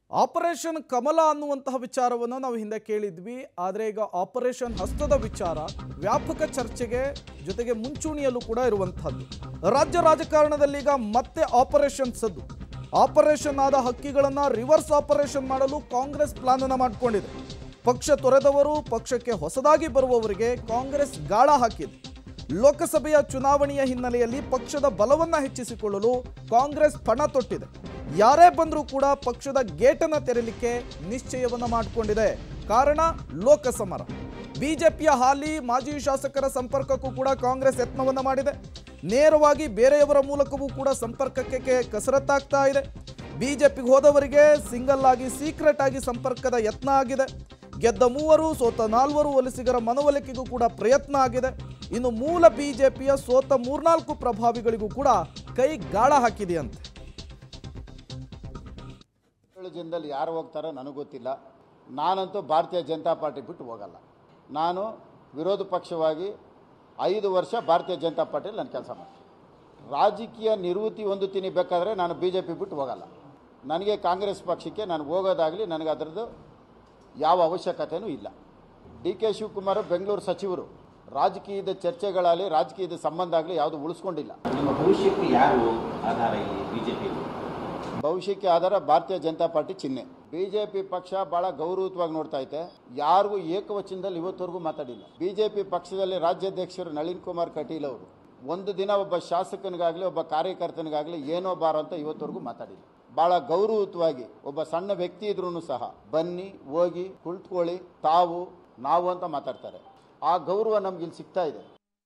operation ಕಮಲ ಅನ್ನುವಂತಹ ವಿಚಾರವನ್ನು ನಾವು ಹಿಂದೆ ಕೇಳಿದ್ವಿ ಆದರೆ ಈಗ ಆಪರೇಷನ್ ಹಸ್ತದ ವಿಚಾರ ವ್ಯಾಪಕ ಚರ್ಚೆಗೆ ಜೊತೆಗೆ ಮುಂಚೂಣಿಯಲ್ಲೂ ಕೂಡ ಇರುವಂತಹದ್ದು ರಾಜ್ಯ ರಾಜಕಾರಣದಲ್ಲಿ ಈಗ ಮತ್ತೆ ಆಪರೇಷನ್ ಸದ್ದು ಆಪರೇಷನ್ ಆದ ಹಕ್ಕಿಗಳನ್ನ ರಿವರ್ಸ್ ಆಪರೇಷನ್ ಮಾಡಲು ಕಾಂಗ್ರೆಸ್ ಪ್ಲಾನ್ ಅನ್ನ ಮಾಡಿಕೊಂಡಿದೆ ಪಕ್ಷ ತೊರೆದವರು ಪಕ್ಷಕ್ಕೆ ಹೊಸದಾಗಿ ಬರುವವರಿಗೆ ಕಾಂಗ್ರೆಸ್ ಗಾಳ ಹಾಕಿದೆ ಲೋಕಸಭೆಯ ಚುನಾವಣೆಯ ಹಿನ್ನೆಲೆಯಲ್ಲಿ ಪಕ್ಷದ ಬಲವನ್ನ ಹೆಚ್ಚಿಸಿಕೊಳ್ಳಲು ಕಾಂಗ್ರೆಸ್ ಪಣ ತೊಟ್ಟಿದೆ ಯಾರೇ ಬಂದರೂ ಕೂಡ ಪಕ್ಷದ ಗೇಟನ್ನು ತೆರಲಿಕ್ಕೆ ನಿಶ್ಚಯವನ್ನ ಮಾಡಿಕೊಂಡಿದೆ ಕಾರಣ ಲೋಕಸಮರ ಬಿಜೆಪಿಯ ಹಾಲಿ ಮಾಜಿ ಶಾಸಕರ ಸಂಪರ್ಕಕ್ಕೂ ಕೂಡ ಕಾಂಗ್ರೆಸ್ ಯತ್ನವನ್ನ ಮಾಡಿದೆ ನೇರವಾಗಿ ಬೇರೆಯವರ ಮೂಲಕವೂ ಕೂಡ ಸಂಪರ್ಕಕ್ಕೆ ಕೆ- ಕಸರತ್ತಾಗ್ತಾ ಇದೆ ಬಿಜೆಪಿಗೆ ಹೋದವರಿಗೆ ಸಿಂಗಲ್ ಆಗಿ ಸೀಕ್ರೆಟ್ ಆಗಿ ಸಂಪರ್ಕದ ಯತ್ನ ಆಗಿದೆ ಗೆದ್ದ ಮೂವರು ಸೋತ ನಾಲ್ವರು ವಲಸಿಗರ ಮನವೊಲಿಕೆಗೂ ಕೂಡ ಪ್ರಯತ್ನ ಆಗಿದೆ ಇನ್ನು ಮೂಲ ಬಿಜೆಪಿಯ ಸೋತ ಮೂರ್ನಾಲ್ಕು ಪ್ರಭಾವಿಗಳಿಗೂ ಕೂಡ ಕೈ ಗಾಳ ಹಾಕಿದೆಯಂತೆ ಏಳು ಜನದಲ್ಲಿ ಯಾರು ಹೋಗ್ತಾರೋ ನನಗೆ ಗೊತ್ತಿಲ್ಲ ನಾನಂತೂ ಭಾರತೀಯ ಜನತಾ ಪಾರ್ಟಿ ಬಿಟ್ಟು ಹೋಗಲ್ಲ ನಾನು ವಿರೋಧ ಪಕ್ಷವಾಗಿ ಐದು ವರ್ಷ ಭಾರತೀಯ ಜನತಾ ಪಾರ್ಟಿಯಲ್ಲಿ ನಾನು ಕೆಲಸ ಮಾಡ್ತೀನಿ ರಾಜಕೀಯ ನಿವೃತ್ತಿ ಹೊಂದುತ್ತೀನಿ ಬೇಕಾದರೆ ನಾನು ಬಿ ಜೆ ಪಿ ಬಿಟ್ಟು ಹೋಗಲ್ಲ ನನಗೆ ಕಾಂಗ್ರೆಸ್ ಪಕ್ಷಕ್ಕೆ ನಾನು ಹೋಗೋದಾಗಲಿ ನನಗೆ ಅದರದ್ದು ಯಾವ ಅವಶ್ಯಕತೆಯೂ ಇಲ್ಲ ಡಿ ಕೆ ಶಿವಕುಮಾರ್ ಬೆಂಗಳೂರು ಸಚಿವರು ರಾಜಕೀಯದ ಚರ್ಚೆಗಳಾಗಲಿ ರಾಜಕೀಯದ ಸಂಬಂಧ ಆಗಲಿ ಯಾವುದು ಉಳಿಸ್ಕೊಂಡಿಲ್ಲ ನಿಮ್ಮ ಭವಿಷ್ಯಕ್ಕೆ ಯಾರು ಆಧಾರ ಇಲ್ಲಿ ಬಿಜೆಪಿ ಭವಿಷ್ಯಕ್ಕೆ ಆಧಾರ ಭಾರತೀಯ ಜನತಾ ಪಾರ್ಟಿ ಚಿಹ್ನೆ ಬಿಜೆಪಿ ಪಕ್ಷ ಬಹಳ ಗೌರವಯುತವಾಗಿ ನೋಡ್ತಾ ಐತೆ ಯಾರಿಗೂ ಏಕವಚನದಲ್ಲಿ ಇವತ್ತವರೆಗೂ ಮಾತಾಡಿಲ್ಲ ಬಿಜೆಪಿ ಪಕ್ಷದಲ್ಲಿ ರಾಜ್ಯಾಧ್ಯಕ್ಷರು ನಳಿನ್ ಕುಮಾರ್ ಕಟೀಲ್ ಅವರು ಒಂದು ದಿನ ಒಬ್ಬ ಶಾಸಕನಿಗಾಗಲಿ ಒಬ್ಬ ಕಾರ್ಯಕರ್ತನಿಗಾಗಲಿ ಏನೋ ಬಾರೋ ಅಂತ ಇವತ್ತವರೆಗೂ ಮಾತಾಡಿಲ್ಲ ಬಹಳ ಗೌರವಯುತವಾಗಿ ಒಬ್ಬ ಸಣ್ಣ ವ್ಯಕ್ತಿ ಇದ್ರೂ ಸಹ ಬನ್ನಿ ಹೋಗಿ ಕುಳಿತುಕೊಳ್ಳಿ ತಾವು ನಾವು ಅಂತ ಮಾತಾಡ್ತಾರೆ ಆ ಗೌರವ ನಮ್ಗೆ ಇಲ್ಲಿ ಸಿಗ್ತಾ ಇದೆ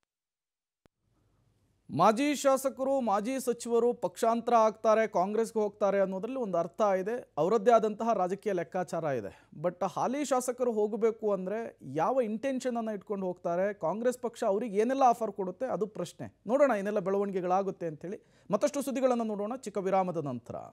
ಮಾಜಿ ಶಾಸಕರು ಮಾಜಿ ಸಚಿವರು ಪಕ್ಷಾಂತರ ಆಗ್ತಾರೆ ಕಾಂಗ್ರೆಸ್ಗೆ ಹೋಗ್ತಾರೆ ಅನ್ನೋದ್ರಲ್ಲಿ ಒಂದು ಅರ್ಥ ಇದೆ ಅವರದ್ದೇ ಆದಂತಹ ರಾಜಕೀಯ ಲೆಕ್ಕಾಚಾರ ಇದೆ ಬಟ್ ಹಾಲಿ ಶಾಸಕರು ಹೋಗಬೇಕು ಅಂದರೆ ಯಾವ ಇಂಟೆನ್ಷನ್ ಅನ್ನು ಇಟ್ಕೊಂಡು ಹೋಗ್ತಾರೆ ಕಾಂಗ್ರೆಸ್ ಪಕ್ಷ ಅವ್ರಿಗೆ ಏನೆಲ್ಲ ಆಫರ್ ಕೊಡುತ್ತೆ ಅದು ಪ್ರಶ್ನೆ ನೋಡೋಣ ಏನೆಲ್ಲ ಬೆಳವಣಿಗೆಗಳಾಗುತ್ತೆ ಅಂತೇಳಿ ಮತ್ತಷ್ಟು ಸುದ್ದಿಗಳನ್ನು ನೋಡೋಣ ಚಿಕ್ಕ ವಿರಾಮದ ನಂತರ